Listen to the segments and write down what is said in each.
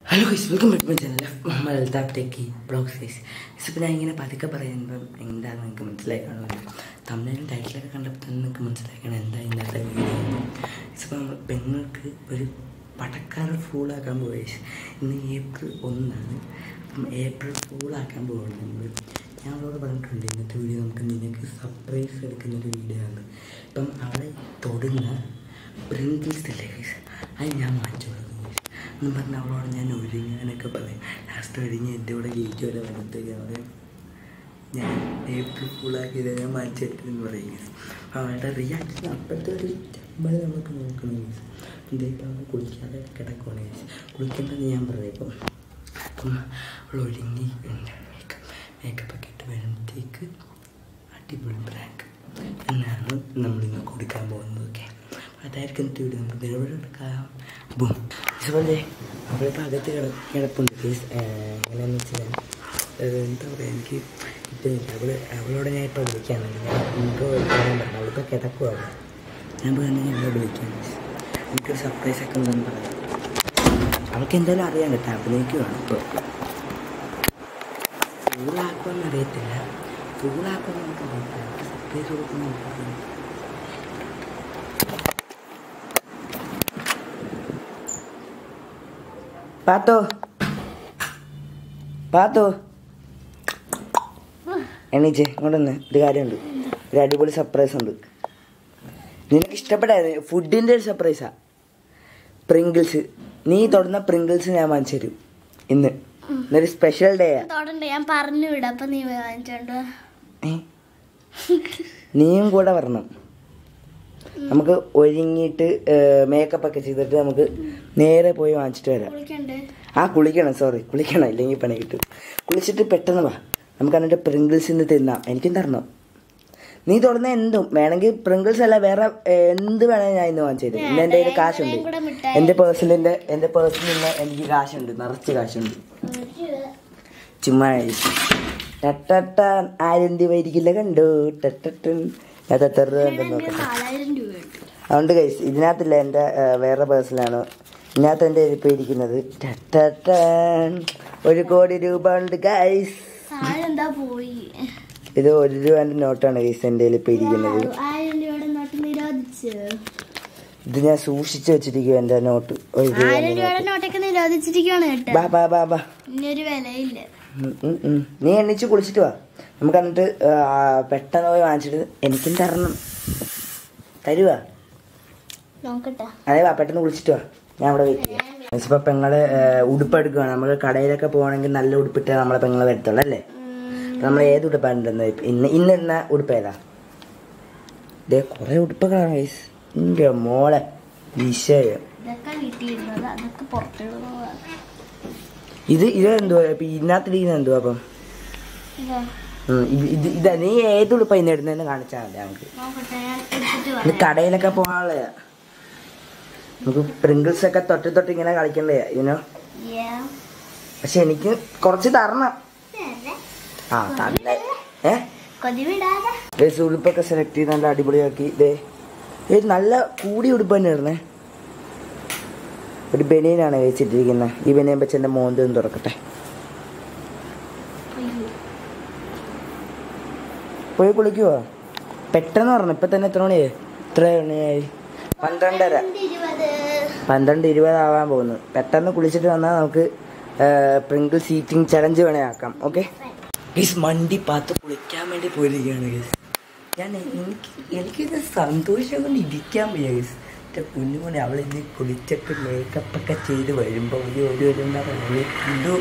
Hello guys welcome back my channel നമ്മൾ techie blog സൈസ് ഇപ്പോൾ ഞാൻ ഇങ്ങനെ പതുക്കെ പറയുമ്പോൾ എന്താണെന്ന് നിങ്ങൾക്ക് മനസ്സിലായി കാണുമല്ലോ തമിഴിലും ടൈറ്റിലൊക്കെ കണ്ടപ്പോൾ തന്നെ നിങ്ങൾക്ക് മനസ്സിലാക്കണം എന്താ ഇന്നത്തെ വീഡിയോ ഇപ്പോൾ നമ്മൾ പെങ്ങൾക്ക് ഒരു പടക്കാർ ഫൂളാക്കാൻ പോയി ഇന്ന് ഏപ്രിൽ ഒന്നാണ് അപ്പം ഏപ്രിൽ ഫൂളാക്കാൻ പോവാണ് നമ്മൾ ഞാൻ അവളോട് പറഞ്ഞിട്ടുണ്ട് ഇന്നത്തെ വീഡിയോ നമുക്ക് നിനക്ക് സർപ്രൈസ് എടുക്കുന്ന ഒരു വീഡിയോ ആണ് ഇപ്പം അവളെ തൊടുന്ന പ്രിങ്കിൾസ് ഇല്ലേ ഗൈസ് അത് ഞാൻ മാറ്റി കൊടുക്കും എന്നും പറഞ്ഞ അവളോട് ഞാൻ ഒരുങ്ങാനൊക്കെ പറയും ലാസ്റ്റ് ഒരുങ്ങി എൻ്റെ കൂടെ ഗേറ്റ് വരെ വന്നത്തേക്ക് പറയും ഞാൻ ഏപ്രിൽ ഫുള്ളാക്കിയത് ഞാൻ മാറ്റിട്ടെന്ന് പറയും അവളുടെ റിയാക്ഷൻ അപ്പോഴത്തെ ഒരു നമ്മൾ നമുക്ക് നോക്കണം ഗൈസ് എന്തായിട്ട് അവൾ കുളിക്കാതെ കിടക്കുവാണ് ഗൈസ് കുളിക്കേണ്ടത് ഞാൻ പറയും ഇപ്പം അപ്പം അവൾ ഒരുങ്ങി മേക്കപ്പ് മേക്കപ്പ് ഒക്കെ ഇട്ട് വരുമ്പോഴത്തേക്ക് അടിപൊളി ബ്രാങ്ക് എന്നാണ് നമ്മളിന്ന് കൊടുക്കാൻ പോകുന്നത് ഓക്കെ അതായിരിക്കും ഇന്നത്തെ വീഡിയോ നമുക്ക് നിലവിൽ എടുക്കാം ബും ഇതുപോലെ അവളിപ്പോൾ അകത്ത് കിട കിടപ്പുണ്ട് പ്ലീസ് എങ്ങനെയാണെന്ന് വെച്ചാൽ എന്താ പറയുക എനിക്ക് ഇപ്പം അവൾ അവളോട് ഞാൻ ഇപ്പോൾ വിളിക്കാനുണ്ട് ഞാൻ ഇൻട്രോ എടുക്കാൻ പറഞ്ഞു അവളിപ്പോൾ കിടക്കുവാണ് ഞാൻ പറഞ്ഞെങ്കിൽ അവളെ വിളിക്കാം എനിക്കൊരു സർപ്രൈസ് ഒക്കെ ഉണ്ടെന്ന് പറയാം അവൾക്ക് എന്തായാലും അറിയാൻ കേട്ടോ അഭിനയിക്കുവാണ് ഇപ്പോൾ ഫൂളാക്കുമെന്ന് അറിയത്തില്ല ഫൂളാക്കുമെന്ന് നമുക്ക് അറിയത്തില്ല സർപ്രൈസ് കൊടുക്കുന്ന നമുക്കറിയാം പാത്തോ പാത്തോ എണീച്ചേ ഇങ്ങോട്ടൊന്ന് ഒരു കാര്യമുണ്ട് ഒരു അടിപൊളി സർപ്രൈസ് ഉണ്ട് നിനക്ക് ഇഷ്ടപ്പെട്ടായിരുന്നു ഫുഡിൻ്റെ ഒരു സർപ്രൈസാ പ്രിങ്കിൾസ് നീ തൊടുന്ന പ്രിങ്കിൾസ് ഞാൻ വാങ്ങിച്ചു തരും ഇന്ന് ഇന്നൊരു സ്പെഷ്യൽ ഡേയാ തൊടണ്ട ഞാൻ പറഞ്ഞു വിടാം അപ്പൊ നീ പോയി വാങ്ങിച്ചോണ്ട് വാ. ഏ? നീയും കൂടെ വരണം നമുക്ക് ഒരുങ്ങിയിട്ട് മേക്കപ്പ് ഒക്കെ ചെയ്തിട്ട് നമുക്ക് നേരെ പോയി വാങ്ങിച്ചിട്ട് വരാം കുളിക്കണ്ടേ ആ കുളിക്കണം സോറി കുളിക്കണം ഇല്ലെങ്കിൽ പണി കിട്ടും കുളിച്ചിട്ട് പെട്ടെന്ന് വാ നമുക്ക് എന്നിട്ട് പ്രിങ്കിൾസ് ഇന്ന് തിന്നാം എനിക്കും തരണം നീ തൊടുന്ന എന്തും വേണമെങ്കിൽ പ്രിങ്കിൾസ് അല്ല വേറെ ഏ, എന്ത് വേണമെങ്കിൽ ഞാൻ ഇന്ന് വാങ്ങിച്ചു തരും ഇന്ന് എൻ്റെ കയ്യിൽ കാശുണ്ട് ഇത്രയും കൂടെ മിഠായി. എൻ്റെ പേഴ്സണിൻ്റെ എൻ്റെ പേഴ്സണിൽ നിന്ന് എനിക്ക് കാശുണ്ട് നിറച്ച് കാശുണ്ട് ചുമ്മാ കഴിച്ചു. ടട്ടട്ടാൻ ആയിരം രൂപ ഇരിക്കില്ല കണ്ടു ടട്ടട്ടൻ അത് എത്ര രൂപ ഉണ്ടെന്ന് നോക്കട്ടെ നാലായിരം രൂപയുണ്ട് അതുകൊണ്ട് കൈസ് ഇതിനകത്തില്ല എൻ്റെ ആ, വേറെ പേഴ്സണലാണ് ഇതിനകത്ത് എൻ്റെ ഇപ്പോൾ ഇരിക്കുന്നത് ടട്ടട്ടാൻ. ഒരു കോടി രൂപ ഉണ്ട് ഗൈസ് ആയിരം എന്താ പോയി ഇത് ഒരു രൂപൻ്റെ നോട്ടാണ് ഗൈസ് എൻ്റെ ഇപ്പോൾ ഇരിക്കുന്നത് ആയിരം രൂപയുടെ നോട്ട് നിരോധിച്ചു ഇത് ഞാൻ സൂക്ഷിച്ചു വെച്ചിരിക്കും എൻ്റെ നോട്ട് ഒരു ആയിരം രൂപ രൂപയുടെ നോട്ടൊക്കെ നിരോധിച്ചിരിക്കുകയാണ് കേട്ടോ ബാ ബാ ബാ ബാ ഇനിയൊരു വിലയില്ല ഉം, ഉം, ഉം. നീ എണ്ണിച്ച് കുളിച്ചിട്ട് വാ നമുക്ക് എന്നിട്ട് ആ, പെട്ടെന്ന് പോയി വാങ്ങിച്ചിട്ട് എനിക്കും തരണം തരുവാ നോക്കട്ടെ അതെ വാ പെട്ടെന്ന് കുളിച്ചിട്ട് വാ ഞാൻ അവിടെ വെയിറ്റ് ചെയ്യാം ഇപ്പൊ പെങ്ങള് ഉടുപ്പ് എടുക്കുകയാണ് നമ്മൾ കടയിലൊക്കെ പോകണമെങ്കിൽ നല്ല ഉടുപ്പിട്ടേ നമ്മളെ പെങ്ങളെ വരത്തുള്ളൂ അല്ലേ നമ്മൾ ഏത് ഉടുപ്പാണ് ഇടുന്നത് ഇപ്പൊ ഇന്ന് ഇന്ന് ഇടുന്ന ഉടുപ്പ് ഏതാ ഇതേ കുറെ ഉടുപ്പൊക്കെയാണ് ഗൈസ് ഇന്റെ മോളെ വിഷയം ഇതൊക്കെ വീട്ടിലിരുന്നത് അതൊക്കെ പുറത്തിടുന്നതാണ് ഇത് ഇത് എന്തുവാ ഇപ്പൊ ഇതിനകത്തിരിക്കുന്ന എന്തുവാ അപ്പം ഇതാ, ഉം, ഇത് ഇത് ഇതാ നീ ഏത് ഉടുപ്പാ ഇന്ന് ഇടുന്നതെന്ന് കാണിച്ചാൽ മതി ഞങ്ങൾക്ക് നോക്കട്ടെ ഞാൻ എടുത്തിട്ട് ഇത് പറയാം കടയിലൊക്കെ പോകാനുള്ള നമുക്ക് പ്രിങ്കിൾസ് ഒക്കെ തൊട്ട് തൊട്ട് ഇങ്ങനെ കളിക്കണ്ടേ ഇതിനോ Yeah. പക്ഷെ എനിക്ക് കുറച്ച് തരണം വേറെ. ആ തന്നെ ഏ കൊതി വിടാതെ ഗൈസ് ഉടുപ്പൊക്കെ സെലക്ട് ചെയ്ത് നല്ല അടിപൊളിയാക്കി ഇതേ ഇത് നല്ല കൂടിയ ഉടുപ്പ് തന്നെ ഇടണേ ഒരു ബനിയനാണ് കഴിച്ചിട്ടിരിക്കുന്നത് ഈ ബനിയൻ വെച്ച് എൻ്റെ മോന്ത് ഒന്ന് തുറക്കട്ടെ അയ്യോ. പോയി കുളിക്കുവോ പെട്ടെന്ന് പറഞ്ഞു ഇപ്പൊ തന്നെ എത്ര മണിയായി എത്ര മണിയായി പന്ത്രണ്ടര ഇരുപത് പന്ത്രണ്ട് ഇരുപതാവാൻ പോകുന്നു പെട്ടെന്ന് കുളിച്ചിട്ട് വന്നാൽ നമുക്ക് പ്രിങ്കിൾ സീറ്റിംഗ് ചലഞ്ച് വേണേ ആക്കാം ഓക്കെ ഗീസ് മണ്ടി പാത്ത് കുളിക്കാൻ വേണ്ടി പോയിരിക്കുകയാണ് ഗീസ് ഞാൻ എനിക്ക് എനിക്കിത് സന്തോഷം കൊണ്ട് ഇരിക്കാൻ വയ്യ ഗീസ് എൻ്റെ കുഞ്ഞുകൊണ്ട് അവളിന്ന് കുളിച്ചിട്ട് മേക്കപ്പ് ഒക്കെ ചെയ്ത് വരുമ്പോൾ ഒരു ഒരു ഒരു എന്താ പറയുക ഇത്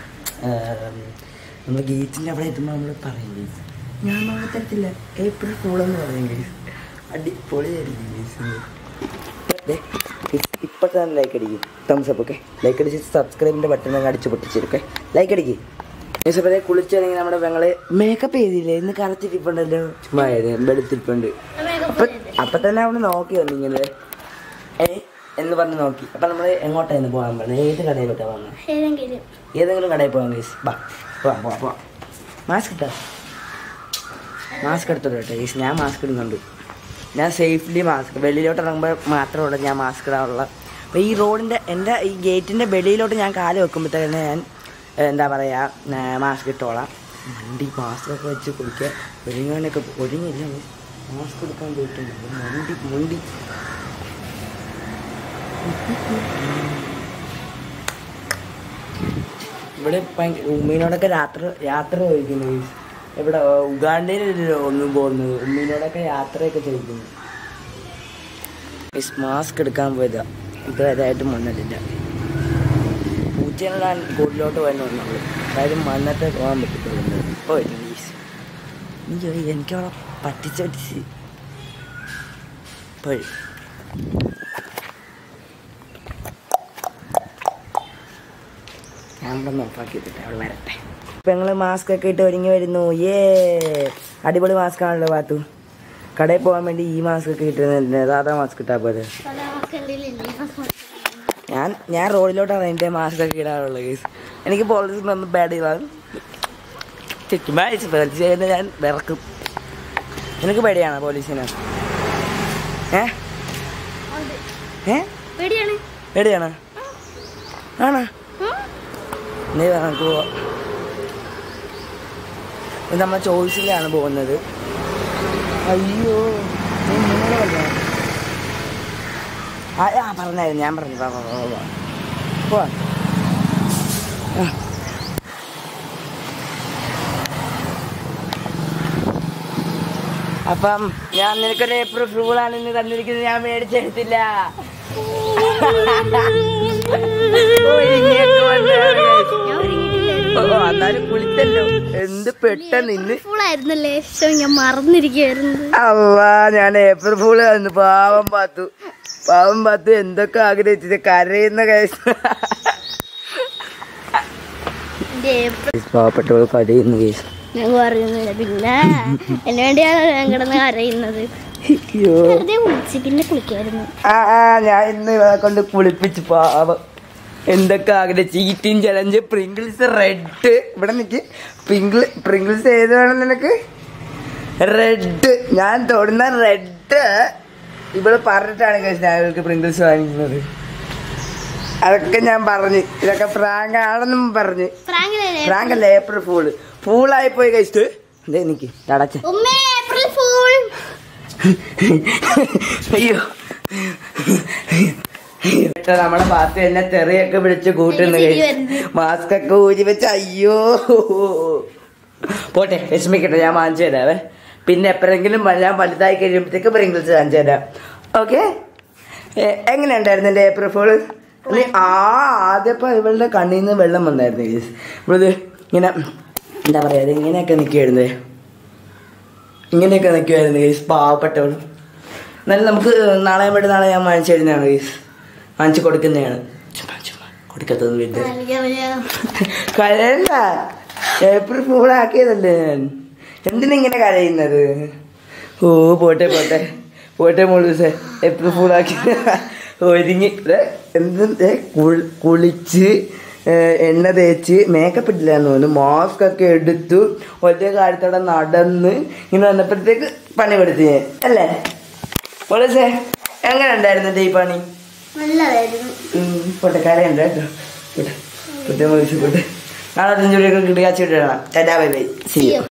നമ്മൾ ഗേറ്റിൻ്റെ അവിടെ എത്തുമ്പോൾ നമ്മൾ പറയും ഗീസ് ഞാൻ നോക്കത്തില്ല ഏപ്രിൽ ഫൂളെന്ന് പറയും ഗീസ് അടിപൊളിയായിരിക്കും ഗീസ് ദേ, ഇ- ഇപ്പൊ തന്നെ ലൈക്ക് അടിക്കും തംസ് അപ്പ് ഓക്കെ ലൈക്ക് അടിച്ച് സബ്സ്ക്രൈബിന്റെ ബട്ടൺ അങ്ങ് അടിച്ച് പൊട്ടിച്ചെടുക്കെ ലൈക്ക് അടിക്കും യൂസഫെ കുളിച്ചിറങ്ങി നമ്മുടെ പെങ്ങള് മേക്കപ്പ് ചെയ്തില്ലേ ഇന്ന് കറച്ചിരിപ്പുണ്ടല്ലോ ചുമ്മാ വെളുത്തിരിപ്പുണ്ട് അപ്പൊ അപ്പൊ തന്നെ അവള് നോക്കി വന്നു ഇങ്ങനെ ഏ എന്ന് പറഞ്ഞ് നോക്കി അപ്പൊ നമ്മള് എങ്ങോട്ടായിരുന്നു പോകാൻ പറഞ്ഞത് ഏത് കടയിലോട്ടാ പോകുന്നത് ഏതെങ്കിലും ഏതെങ്കിലും കടയിൽ പോകാൻ ഗൈസ് ബാ പോവാം പോവാം പോവാം മാസ്ക് ഇട്ടാ മാസ്ക് എടുത്തോട്ടെ കേട്ടോ ഗൈസ് ഞാൻ മാസ്ക് ഇടുന്നുണ്ട് ഞാൻ സേഫ്ലി മാസ്ക് വെളിയിലോട്ട് ഇറങ്ങുമ്പോൾ മാത്രമുള്ള ഞാൻ മാസ്ക് ഇടാനുള്ള അപ്പോൾ ഈ റോഡിൻ്റെ എൻ്റെ ഈ ഗേറ്റിൻ്റെ വെളിയിലോട്ട് ഞാൻ കാല് വെക്കുമ്പോഴത്തേന് ഞാൻ ഏ, എന്താ പറയുക മാസ്ക് ഇട്ടോളാം വണ്ടി മാസ്ക് ഒക്കെ വെച്ച് കുളിക്കുക ഒരുങ്ങാനൊക്കെ ഒരുങ്ങില്ല മാസ്ക് എടുക്കാൻ പോയിട്ടുണ്ട് മുണ്ടി മുണ്ടി ഇവിടെ ഭയങ്കര ഉമ്മീനോടൊക്കെ യാത്ര യാത്ര ചോദിക്കുന്നു guys. ഇവിടെ ഉഗാണ്ടയിലല്ലോ ഒന്നും പോകുന്നത് ഉമ്മീനോടൊക്കെ യാത്രയൊക്കെ ചോദിക്കുന്നു മിസ് മാസ്ക് എടുക്കാൻ പോയതാ ഇതുവരെയായിട്ടും വന്നിട്ടില്ല പൂച്ചയാണ് ഞാൻ കൂടുതലോട്ട് പോയെന്ന് വന്നുള്ളൂ കാര്യം വന്നിട്ട് പോകാൻ പറ്റത്തുള്ളൂ ഇപ്പോൾ വരും പ്ലീസ് അയ്യോ എനിക്കവിടെ പറ്റിച്ച് പറ്റിച്ച് ഇപ്പോഴും ക്യാമറ ഒന്ന് ഓഫാക്കി വെച്ചിട്ട് അവൾ വരട്ടെ ഇപ്പം ഞങ്ങൾ മാസ്ക് ഒക്കെ ഇട്ട് ഒരുങ്ങി വരുന്നു ഏ അടിപൊളി മാസ്ക് ആണല്ലോ പാത്തു കടയിൽ പോകാൻ വേണ്ടി ഈ മാസ്ക് ഒക്കെ ഇട്ടുന്നത് സാധാ മാസ്ക് ഇട്ടാൽ പോലെ ഞാൻ ഞാൻ റോഡിലോട്ടാണ് എൻ്റെ മാസ്ക് ഒക്കെ ഇടാറുള്ളത് കേസ് എനിക്ക് പോലീസ് ഒന്നും ബാഡ് ചെയ്താണ് ചുറ്റുമ്പോൾ പോലീസ് ചെയ്യുന്ന ഞാൻ വിറക്കും നിനക്ക് പേടിയാണോ പോലീസിനെ ഏ ഏ പേടിയാണ് പേടിയാണോ ആണോ നീ വാ, നമുക്ക് പോവാം ഇത് നമ്മൾ ചോയ്സിലാണ് പോകുന്നത് അയ്യോ നീ നിങ്ങളെ കല്യാണം ആ ആ പറഞ്ഞായിരുന്നു ഞാൻ പറഞ്ഞു വാ, വാ, വാ, വാ. പോവാം ആ. അപ്പം ഞാൻ നിനക്കൊരു ഏപ്രിൽ ഫ്രൂളാണ് ഇന്ന് തന്നിരിക്കുന്നത് ഞാൻ മേടിച്ചെടുത്തില്ല ഒഴുങ്ങിയൊക്കെ വന്നതാണ് guys. ഓ എന്നാലും കുളിച്ചല്ലോ എന്ത് പെട്ടെന്ന് ഇന്ന് ഫുള്ളായിരുന്നല്ലേ ശോ, ഞാൻ മറന്നിരിക്കുവായിരുന്നു അല്ലാ ഞാൻ ഏപ്രിൽ ഫൂള് വന്നു പാവം പാത്തു പാവം പാത്തു എന്തൊക്കെ ആഗ്രഹിച്ചത് കരയുന്ന കേസ് പാവപ്പെട്ടവൾ കരയുന്ന കേസ് ഞാൻ പറയുന്നില്ല പിന്നെ എന്നെ വേണ്ടിയാണ് ഞാൻ കിടന്ന് കരയുന്നത് അയ്യോ വെറുതെ കുളിച്ച് പിന്നെ കുളിക്കായിരുന്നു ആ ആ ഞാൻ ഇന്ന് ഇവളെ കൊണ്ട് കുളിപ്പിച്ച് പാവം എന്തൊക്കെ ആഗ്രഹിച്ചു ഈറ്റിൻ ചലഞ്ച് പ്രിങ്കിൾസ് റെഡ് ഇവിടെ നിക്ക് പ്രിങ്കിൾ പ്രിങ്കിൾസ് ഏത് വേണം നിനക്ക് റെഡ് ഞാൻ തൊടുന്ന റെഡ് ഇവിടെ പറഞ്ഞിട്ടാണ് കഴിച്ചത് ഞാൻ ഇവൾക്ക് പ്രിങ്കിൾസ് വാങ്ങിക്കുന്നത് അതൊക്കെ ഞാൻ പറഞ്ഞു ഇതൊക്കെ പ്രാങ്ക് ആണെന്നും പറഞ്ഞു പ്രാങ്കിലല്ലേ പ്രാങ്ക് അല്ല ഏപ്രിൽ ഫൂള് ഫൂളായി പോയി കഴിച്ചിട്ട് എന്തേ എനിക്ക് തടച്ച ഉമ്മേ ഏപ്രിൽ ഫൂൾ അയ്യോ ഇപ്പൊ നമ്മളെ പാത്തു എന്നെ തെറിയൊക്കെ പിടിച്ച് കൂട്ടുന്നു ചിരി വരുന്നു. മാസ്ക് ഒക്കെ ഊരി വെച്ച് അയ്യോ പോട്ടെ വിഷമിക്കട്ടെ ഞാൻ വാങ്ങിച്ചു തരാവേ പിന്നെ എപ്പോഴെങ്കിലും ഞാൻ വലുതായി കഴിയുമ്പോഴത്തേക്ക് പ്രിങ്കിൾസ് വാങ്ങിച്ചു തരാം ഓക്കെ എങ്ങനെ ഉണ്ടായിരുന്നു എൻ്റെ ഏപ്രിൽ ഫോള് ആ ആദ്യപ്പോ ഇവളുടെ കണ്ണിൽ നിന്ന് വെള്ളം വന്നായിരുന്നു guys. ഇവളിത് ഇങ്ങനെ എന്താ പറയാ ഇത് ഇങ്ങനെയൊക്കെ നിൽക്കുവായിരുന്നേ ഇങ്ങനെയൊക്കെ നിൽക്കുമായിരുന്നു ഗൈസ് പാവപ്പെട്ടവൾ എന്നാലും നമുക്ക് നാളെ വേണ്ടി നാളെ ഞാൻ വാങ്ങിച്ചു തരുന്നതാണ് ഗൈസ് വാങ്ങിച്ചു കൊടുക്കുന്നതാണ് ചുമ്മാ ചുമ്മാ കൊടുക്കത്തൊന്നും വീട്ടിൽ കരയണ്ട ഏപ്രിൽ ഫൂളാക്കിയതല്ലേ ഞാൻ എന്തിനിങ്ങനെ കരയുന്നത് ഓ പോട്ടെ പോട്ടെ പോട്ടെ മോളൂസേ ഏപ്രിൽ ഫൂളാക്കി ഒരുങ്ങി ദേ, എന്ത് ദേ, കുൾ- കുളിച്ച് ഏ, എണ്ണ തേച്ച് മേക്കപ്പ് ഇട്ടില്ല എന്ന് തോന്നുന്നു മാസ്ക് ഒക്കെ എടുത്തു ഒറ്റ കാര്യത്തോടെ നടന്ന് ഇങ്ങനെ വന്നപ്പോഴത്തേക്ക് പണി കൊടുത്തു ഞാൻ അല്ലേ മോളൂസേ എങ്ങനെ ഉണ്ടായിരുന്നു എൻ്റെ ഈ പണി നല്ലതായിരുന്നു ഉം, പോട്ടെ കരയുണ്ട് കേട്ടോ പോട്ടെ പോട്ടെ മോളൂസ് പോട്ടെ നാളെ അഞ്ചു രൂപയൊക്കെ കിട്ടുക വിടണം tata bye bye see U